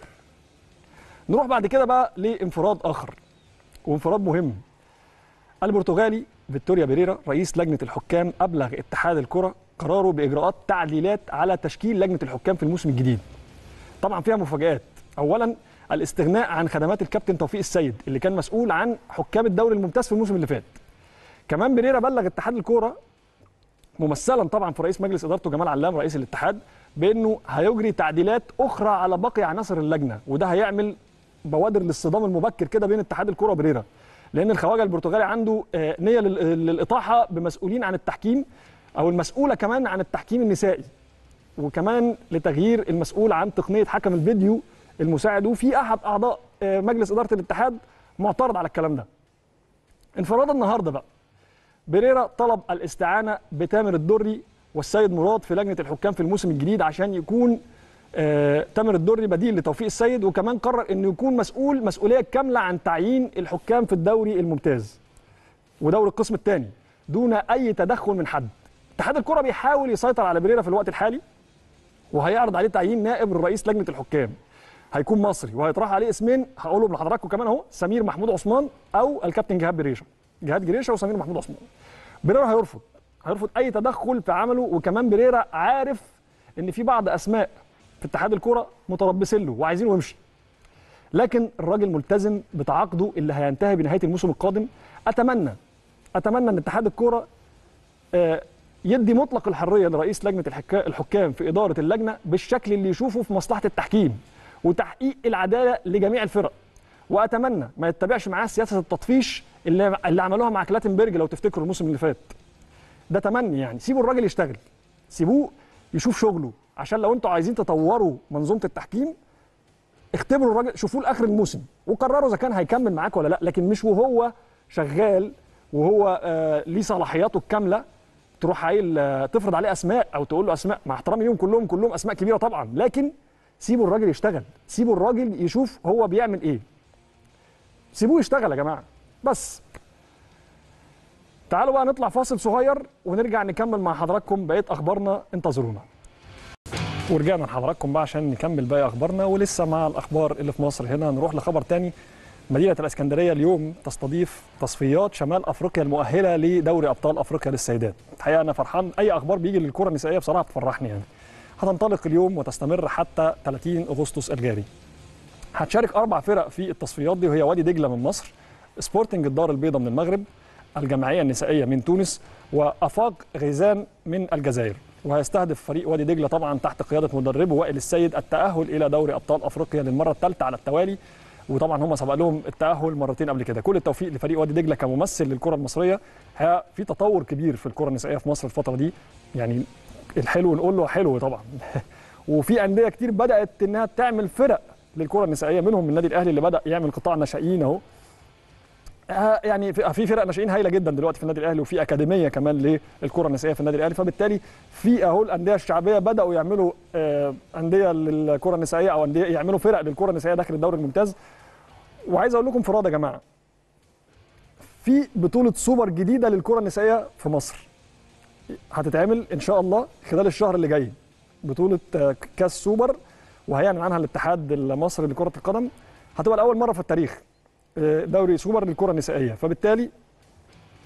نروح بعد كده بقى لانفراد اخر وانفراد مهم البرتغالي فيكتوريا بيريرا رئيس لجنه الحكام ابلغ اتحاد الكره قراره باجراءات تعديلات على تشكيل لجنه الحكام في الموسم الجديد طبعا فيها مفاجات اولا الاستغناء عن خدمات الكابتن توفيق السيد اللي كان مسؤول عن حكام الدوري الممتاز في الموسم اللي فات كمان بيريرا بلغ اتحاد الكوره ممثلا طبعا في رئيس مجلس ادارته جمال علام رئيس الاتحاد بانه هيجري تعديلات اخرى على باقي عناصر اللجنه وده هيعمل بوادر للصدام المبكر كده بين اتحاد الكره وبريرا لان الخواجه البرتغالي عنده نيه للاطاحه بمسؤولين عن التحكيم او المسؤوله كمان عن التحكيم النسائي وكمان لتغيير المسؤول عن تقنيه حكم الفيديو المساعد وفي احد اعضاء مجلس اداره الاتحاد معترض على الكلام ده انفراد النهارده بقى بريرا طلب الاستعانه بتامر الدري والسيد مراد في لجنه الحكام في الموسم الجديد عشان يكون آه تامر الدري بديل لتوفيق السيد وكمان قرر انه يكون مسؤول مسؤوليه كامله عن تعيين الحكام في الدوري الممتاز ودوري القسم الثاني دون اي تدخل من حد اتحاد الكره بيحاول يسيطر على بريرا في الوقت الحالي وهيعرض عليه تعيين نائب الرئيس لجنه الحكام هيكون مصري وهيطرح عليه اسمين هقولهم لحضراتكم كمان اهو سمير محمود عثمان او الكابتن جهاد جريشه جهاد جريشه وسمير محمود عثمان بريرا هيرفض هيرفض اي تدخل في عمله وكمان بريرا عارف ان في بعض اسماء في اتحاد الكره متربصين له وعايزينه يمشي لكن الراجل ملتزم بتعاقده اللي هينتهي بنهايه الموسم القادم اتمنى اتمنى ان اتحاد الكره يدي مطلق الحريه لرئيس لجنه الحكام في اداره اللجنه بالشكل اللي يشوفه في مصلحه التحكيم وتحقيق العداله لجميع الفرق واتمنى ما يتبعش معاه سياسه التطفيش اللي اللي عملوها مع كلاتنبرج لو تفتكروا الموسم اللي فات ده تمني يعني سيبوا الراجل يشتغل سيبوه يشوف شغله عشان لو انتوا عايزين تطوروا منظومه التحكيم اختبروا الراجل شوفوه لاخر الموسم وقرروا اذا كان هيكمل معاك ولا لا لكن مش وهو شغال وهو آه ليه صلاحياته الكامله تروح عيل آه تفرض عليه اسماء او تقول له اسماء مع احترامي ليهم كلهم كلهم اسماء كبيره طبعا لكن سيبوا الراجل يشتغل سيبوا الراجل يشوف هو بيعمل ايه سيبوه يشتغل يا جماعه بس تعالوا بقى نطلع فاصل صغير ونرجع نكمل مع حضراتكم بقيه اخبارنا انتظرونا ورجعنا لحضراتكم بقى عشان نكمل باقي اخبارنا ولسه مع الاخبار اللي في مصر هنا نروح لخبر تاني مدينه الاسكندريه اليوم تستضيف تصفيات شمال افريقيا المؤهله لدوري ابطال افريقيا للسيدات الحقيقه انا فرحان اي اخبار بيجي للكره النسائيه بصراحه بتفرحني يعني هتنطلق اليوم وتستمر حتى 30 اغسطس الجاري هتشارك اربع فرق في التصفيات دي وهي وادي دجله من مصر سبورتنج الدار البيضاء من المغرب الجمعيه النسائيه من تونس وافاق غيزان من الجزائر وهيستهدف فريق وادي دجله طبعا تحت قياده مدربه وائل السيد التاهل الى دوري ابطال افريقيا للمره الثالثه على التوالي وطبعا هم سبق لهم التاهل مرتين قبل كده كل التوفيق لفريق وادي دجله كممثل للكره المصريه في تطور كبير في الكره النسائيه في مصر الفتره دي يعني الحلو نقول له حلو طبعا وفي انديه كتير بدات انها تعمل فرق للكره النسائيه منهم النادي الاهلي اللي بدا يعمل قطاع ناشئين اهو يعني في فرق ناشئين هايله جدا دلوقتي في النادي الاهلي وفي اكاديميه كمان للكره النسائيه في النادي الاهلي فبالتالي في اهو الانديه الشعبيه بداوا يعملوا انديه للكره النسائيه او انديه يعملوا فرق للكره النسائيه داخل الدوري الممتاز وعايز اقول لكم فراد يا جماعه في بطوله سوبر جديده للكره النسائيه في مصر هتتعمل ان شاء الله خلال الشهر اللي جاي بطوله كاس سوبر وهيعلن عنها الاتحاد المصري لكره القدم هتبقى لاول مره في التاريخ دوري سوبر للكره النسائيه فبالتالي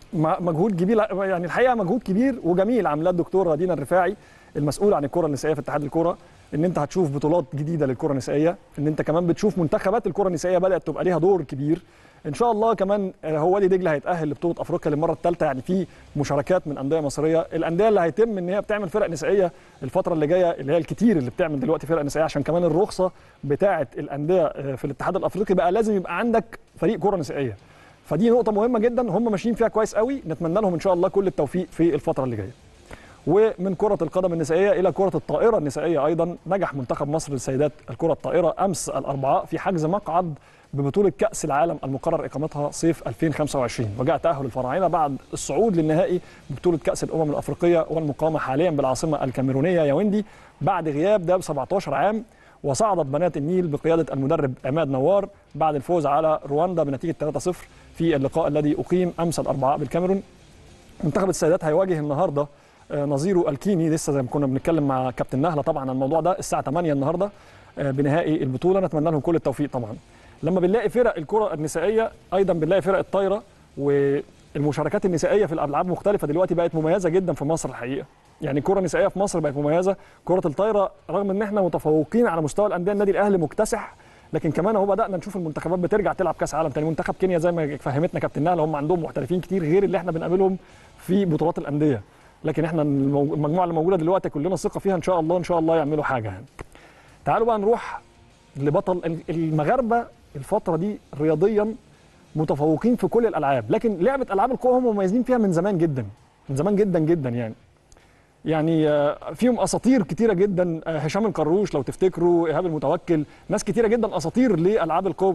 مع- مجهود كبير يعني الحقيقه مجهود كبير وجميل عاملاه الدكتوره دينا الرفاعي المسؤول عن الكره النسائيه في اتحاد الكره ان انت هتشوف بطولات جديده للكره النسائيه ان انت كمان بتشوف منتخبات الكره النسائيه بدات تبقى ليها دور كبير ان شاء الله كمان آه، هو وادي دجله هيتاهل لبطوله افريقيا للمره الثالثه يعني في مشاركات من انديه مصريه الانديه اللي هيتم ان هي بتعمل فرق نسائيه الفتره اللي جايه اللي هي الكتير اللي بتعمل دلوقتي فرق نسائيه عشان كمان الرخصه بتاعه الانديه آه، في الاتحاد الافريقي بقى لازم يبقى عندك فريق كره نسائيه فدي نقطه مهمه جدا هم ماشيين فيها كويس قوي نتمنى لهم ان شاء الله كل التوفيق في الفتره اللي جايه ومن كرة القدم النسائية إلى كرة الطائرة النسائية أيضا نجح منتخب مصر للسيدات الكرة الطائرة أمس الأربعاء في حجز مقعد ببطولة كأس العالم المقرر إقامتها صيف 2025 وجاء تأهل الفراعنة بعد الصعود للنهائي ببطولة كأس الأمم الأفريقية والمقامة حاليا بالعاصمة الكاميرونية ياوندي بعد غياب داب 17 عام وصعدت بنات النيل بقيادة المدرب عماد نوار بعد الفوز على رواندا بنتيجة 3-0 في اللقاء الذي أقيم أمس الأربعاء بالكاميرون منتخب السيدات هيواجه النهارده آه، نظيره الكيني لسه زي ما كنا بنتكلم مع كابتن نهله طبعا عن الموضوع ده الساعه 8 النهارده آه، بنهائي البطوله نتمنى لهم كل التوفيق طبعا لما بنلاقي فرق الكره النسائيه ايضا بنلاقي فرق الطايره والمشاركات النسائيه في الالعاب مختلفه دلوقتي بقت مميزه جدا في مصر الحقيقه يعني الكره النسائيه في مصر بقت مميزه كره الطايره رغم ان احنا متفوقين على مستوى الانديه النادي الاهلي مكتسح لكن كمان اهو بدانا نشوف المنتخبات بترجع تلعب كاس عالم تاني منتخب كينيا زي ما فهمتنا كابتن نهله هم عندهم محترفين كتير غير اللي احنا بنقابلهم في بطولات الانديه لكن احنا المو- المجموعه اللي موجوده دلوقتي كلنا ثقه فيها ان شاء الله ان شاء الله يعملوا حاجه يعني تعالوا بقى نروح لبطل المغاربه الفتره دي رياضيا متفوقين في كل الالعاب لكن لعبه العاب القوى هم مميزين فيها من زمان جدا من زمان جدا جدا يعني يعني آه، فيهم اساطير كتيره جدا آه، هشام القروش لو تفتكروا ايهاب المتوكل ناس كتيره جدا اساطير لالعاب القوى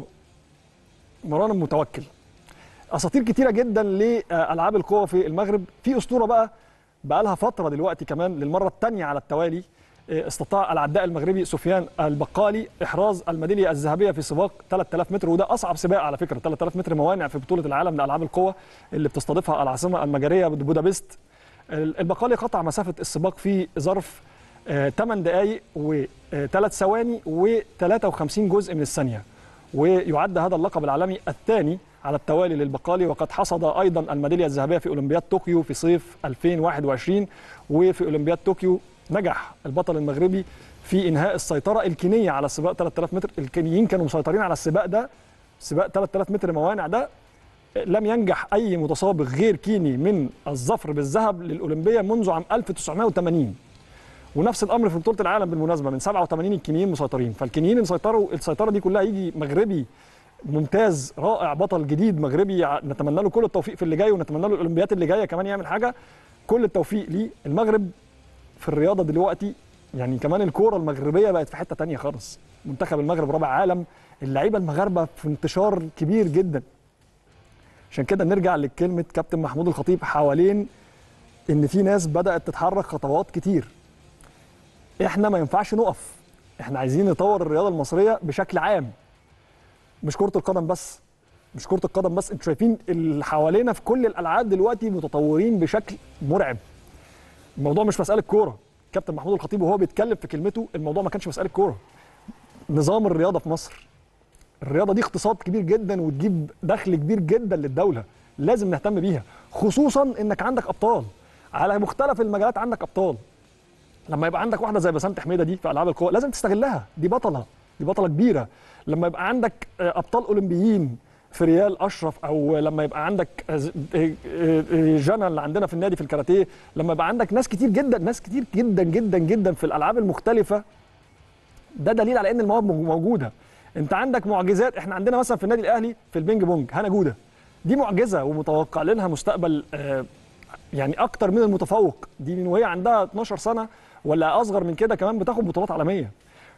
مروان المتوكل اساطير كتيره جدا لالعاب القوى في المغرب في اسطوره بقى بقى لها فتره دلوقتي كمان للمره الثانيه على التوالي آه، استطاع العداء المغربي سفيان البقالي احراز الميداليه الذهبيه في سباق 3000 متر وده اصعب سباق على فكره 3000 متر موانع في بطوله العالم لالعاب القوى اللي بتستضيفها العاصمه المجريه بودابست البقالي قطع مسافه السباق في ظرف 8 دقائق و3 ثواني و53 جزء من الثانيه ويعد هذا اللقب العالمي الثاني على التوالي للبقالي وقد حصد ايضا الميداليه الذهبيه في اولمبياد طوكيو في صيف 2021 وفي اولمبياد طوكيو نجح البطل المغربي في انهاء السيطره الكينيه على سباق 3000 متر الكينيين كانوا مسيطرين على السباق ده سباق 3000 متر موانع ده لم ينجح اي متسابق غير كيني من الظفر بالذهب للاولمبيه منذ عام 1980 ونفس الامر في بطوله العالم بالمناسبه من 87 الكينيين مسيطرين فالكينيين اللي سيطروا السيطره دي كلها يجي مغربي ممتاز رائع بطل جديد مغربي ع- نتمنى له كل التوفيق في اللي جاي ونتمنى له الاولمبيات اللي جايه كمان يعمل حاجه كل التوفيق ليه المغرب في الرياضه دلوقتي يعني كمان الكوره المغربيه بقت في حته تانية خالص منتخب المغرب رابع عالم اللعيبه المغاربه في انتشار كبير جدا عشان كده نرجع لكلمه كابتن محمود الخطيب حوالين ان في ناس بدات تتحرك خطوات كتير احنا ما ينفعش نقف احنا عايزين نطور الرياضه المصريه بشكل عام مش كره القدم بس مش كره القدم بس انتوا شايفين اللي حوالينا في كل الالعاب دلوقتي متطورين بشكل مرعب الموضوع مش مساله كوره كابتن محمود الخطيب وهو بيتكلم في كلمته الموضوع ما كانش مساله كوره نظام الرياضه في مصر الرياضه دي اقتصاد كبير جدا وتجيب دخل كبير جدا للدوله لازم نهتم بيها خصوصا انك عندك ابطال على مختلف المجالات عندك ابطال لما يبقى عندك واحده زي بسنت حميده دي في العاب القوى لازم تستغلها دي بطله دي بطله كبيره لما يبقى عندك آه، ابطال اولمبيين في ريال اشرف او لما يبقى عندك آه، ز- آه، آه، جنى اللي عندنا في النادي في الكاراتيه لما يبقى عندك ناس كتير جدا ناس كتير جدا جدا جدا في الالعاب المختلفه ده دليل على ان المواهب موجوده انت عندك معجزات احنا عندنا مثلا في النادي الاهلي في البينج بونج هنا جوده دي معجزه ومتوقع لها مستقبل آه، يعني اكتر من المتفوق دي من وهي عندها 12 سنه ولا اصغر من كده كمان بتاخد بطولات عالميه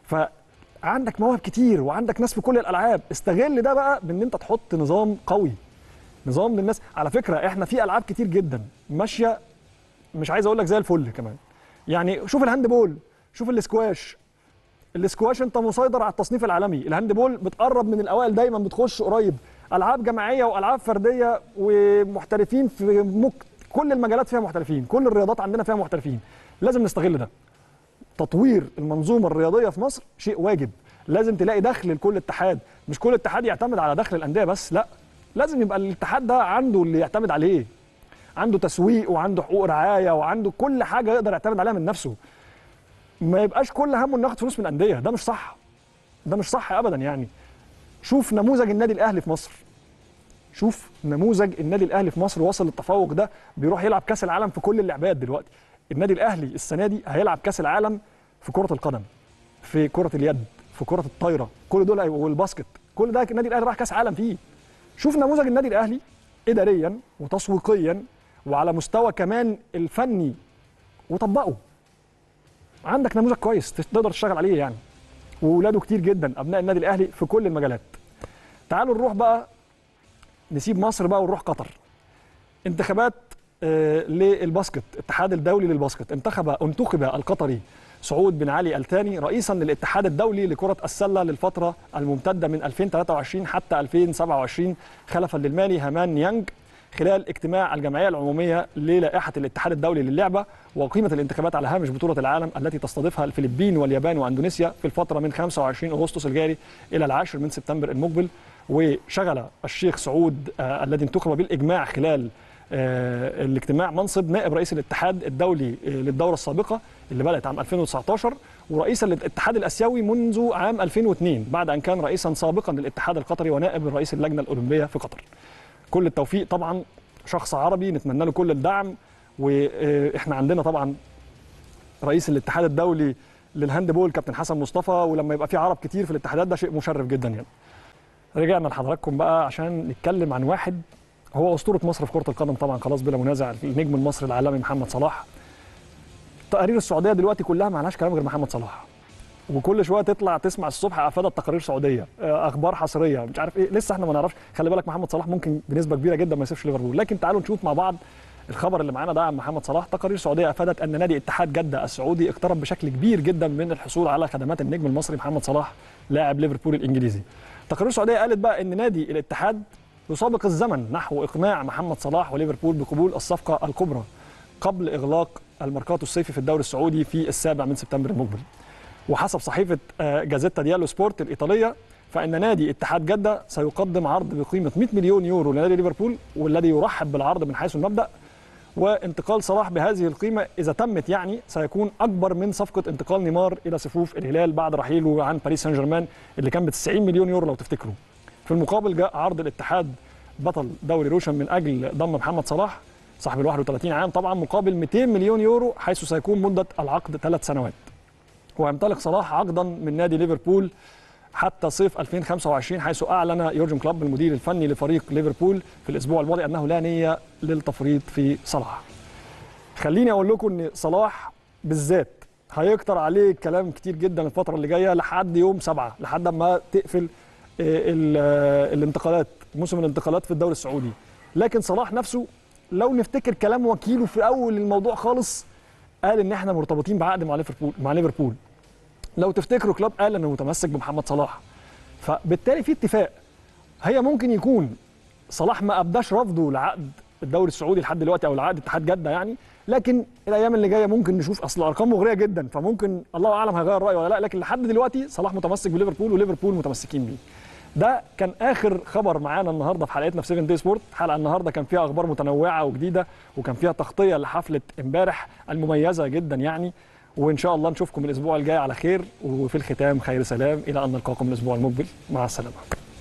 فعندك مواهب كتير وعندك ناس في كل الالعاب استغل ده بقى بان انت تحط نظام قوي نظام للناس على فكره احنا في العاب كتير جدا ماشيه مش عايز اقول لك زي الفل كمان يعني شوف الهاند بول شوف الاسكواش الاسكواش انت مسيطر على التصنيف العالمي الهاند بول بتقرب من الاوائل دايما بتخش قريب العاب جماعيه والعاب فرديه ومحترفين في مك... كل المجالات فيها محترفين كل الرياضات عندنا فيها محترفين لازم نستغل ده تطوير المنظومه الرياضيه في مصر شيء واجب لازم تلاقي دخل لكل اتحاد مش كل اتحاد يعتمد على دخل الانديه بس لا لازم يبقى الاتحاد ده عنده اللي يعتمد عليه عنده تسويق وعنده حقوق رعايه وعنده كل حاجه يقدر يعتمد عليها من نفسه ما يبقاش كل همه انه ياخد فلوس من الانديه ده مش صح ده مش صح ابدا يعني شوف نموذج النادي الاهلي في مصر شوف نموذج النادي الاهلي في مصر وصل للتفوق ده بيروح يلعب كاس العالم في كل اللعبات دلوقتي النادي الاهلي السنه دي هيلعب كاس العالم في كره القدم في كره اليد في كره الطايره كل دول هيبقوا- والباسكت كل ده النادي الاهلي راح كاس عالم فيه شوف نموذج النادي الاهلي اداريا وتسويقيا وعلى مستوى كمان الفني وطبقه عندك نموذج كويس تقدر تشتغل عليه يعني واولاده كتير جدا ابناء النادي الاهلي في كل المجالات تعالوا نروح بقى نسيب مصر بقى ونروح قطر انتخابات آه، للباسكت الاتحاد الدولي للباسكت انتخب انتخب القطري سعود بن علي الثاني رئيسا للاتحاد الدولي لكرة السلة للفترة الممتدة من 2023 حتى 2027 خلفا للمالي هامان نيانج خلال اجتماع الجمعية العمومية للائحة الاتحاد الدولي للعبة وقيمة الانتخابات على هامش بطولة العالم التي تستضيفها الفلبين واليابان وأندونيسيا في الفترة من 25 أغسطس الجاري إلى العاشر من سبتمبر المقبل وشغل الشيخ سعود آه الذي انتخب بالإجماع خلال آه الاجتماع منصب نائب رئيس الاتحاد الدولي آه للدورة السابقة اللي بدأت عام 2019 ورئيسا للاتحاد الآسيوي منذ عام 2002 بعد أن كان رئيسا سابقا للاتحاد القطري ونائب رئيس اللجنة الأولمبية في قطر كل التوفيق طبعا شخص عربي نتمنى له كل الدعم واحنا عندنا طبعا رئيس الاتحاد الدولي للهاندبول كابتن حسن مصطفى ولما يبقى في عرب كتير في الاتحادات ده شيء مشرف جدا يعني رجعنا لحضراتكم بقى عشان نتكلم عن واحد هو اسطوره مصر في كره القدم طبعا خلاص بلا منازع النجم المصري العالمي محمد صلاح تقارير السعوديه دلوقتي كلها ما لهاش كلام غير محمد صلاح وكل شويه تطلع تسمع الصبح افادت تقارير سعوديه آه، اخبار حصريه مش عارف ايه لسه احنا ما نعرفش خلي بالك محمد صلاح ممكن بنسبه كبيره جدا ما يسيبش ليفربول لكن تعالوا نشوف مع بعض الخبر اللي معانا ده عن محمد صلاح تقارير سعوديه افادت ان نادي اتحاد جده السعودي اقترب بشكل كبير جدا من الحصول على خدمات النجم المصري محمد صلاح لاعب ليفربول الانجليزي تقارير سعوديه قالت بقى ان نادي الاتحاد يسابق الزمن نحو اقناع محمد صلاح وليفربول بقبول الصفقه الكبرى قبل اغلاق الميركاتو الصيفي في الدوري السعودي في السابع من سبتمبر المقبل وحسب صحيفه آه، جازيتا ديالو سبورت الايطاليه فان نادي اتحاد جده سيقدم عرض بقيمه 100 مليون يورو لنادي ليفربول والذي يرحب بالعرض من حيث المبدا وانتقال صلاح بهذه القيمه اذا تمت يعني سيكون اكبر من صفقه انتقال نيمار الى صفوف الهلال بعد رحيله عن باريس سان جيرمان اللي كان ب 90 مليون يورو لو تفتكروا. في المقابل جاء عرض الاتحاد بطل دوري روشن من اجل ضم محمد صلاح صاحب ال 31 عام طبعا مقابل 200 مليون يورو حيث سيكون مده العقد ثلاث سنوات. ويمتلك صلاح عقدا من نادي ليفربول حتى صيف 2025 حيث اعلن يورجن كلوب المدير الفني لفريق ليفربول في الاسبوع الماضي انه لا نيه للتفريط في صلاح. خليني اقول لكم ان صلاح بالذات هيكتر عليه كلام كتير جدا الفتره اللي جايه لحد يوم سبعة لحد ما تقفل آه، ال- آه، الانتقالات موسم الانتقالات في الدوري السعودي لكن صلاح نفسه لو نفتكر كلام وكيله في اول الموضوع خالص قال ان احنا مرتبطين بعقد مع ليفربول مع ليفربول لو تفتكروا كلوب قال انه متمسك بمحمد صلاح فبالتالي في اتفاق هي ممكن يكون صلاح ما ابداش رفضه لعقد الدوري السعودي لحد دلوقتي او لعقد اتحاد جده يعني لكن الايام اللي جايه ممكن نشوف اصل الارقام مغريه جدا فممكن الله اعلم هيغير رايه ولا لا لكن لحد دلوقتي صلاح متمسك بليفربول وليفربول متمسكين بيه ده كان اخر خبر معانا النهارده في حلقتنا في 7 دي سبورت حلقه النهارده كان فيها اخبار متنوعه وجديده وكان فيها تغطيه لحفله امبارح المميزه جدا يعني وان شاء الله نشوفكم الاسبوع الجاي على خير وفي الختام خير سلام الى ان نلقاكم الاسبوع المقبل مع السلامه